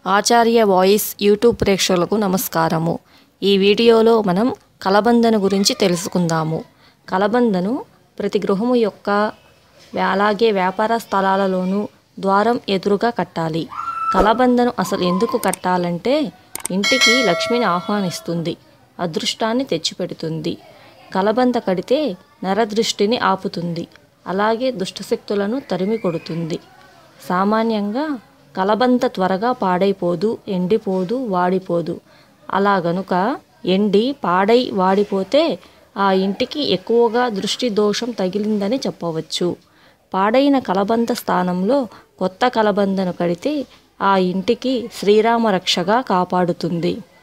ఆచార్య voice YouTube ప్రేక్షకులకు నమస్కారము ఈ వీడియోలో మనం కలబందను గురించి తెలుసుకుందాము కలబందను ప్రతి గృహము యొక్క వ్యా- అలాగే వ్యాపార స్థలాలలోనూ ద్వారం ఎదురుగా కట్టాలి కలబందను అసలు ఎందుకు కట్టాలంటే ఇంటికి లక్ష్మిని ఆహ్వానిస్తుంది అదృష్టాన్ని తెచ్చిపెడుతుంది కలబంద కడితే నరదృష్టిని ఆపుతుంది అలాగే దుష్టశక్తులను తరిమి కొడుతుంది సామాన్యంగా కలబంద త్వరగా పాడైపోదు ఎండిపోదు వాడిపోదు అలా గనుక ఎండి పాడై వాడిపోతే ఆ ఇంటికి ఎక్కువగా దృష్టి దోషం తగిలిందని చెప్పవచ్చు పాడైన కలబంద స్థానంలో కొత్త కలబందను కడితే ఆ ఇంటికి శ్రీరామ రక్షగా కాపాడుతుంది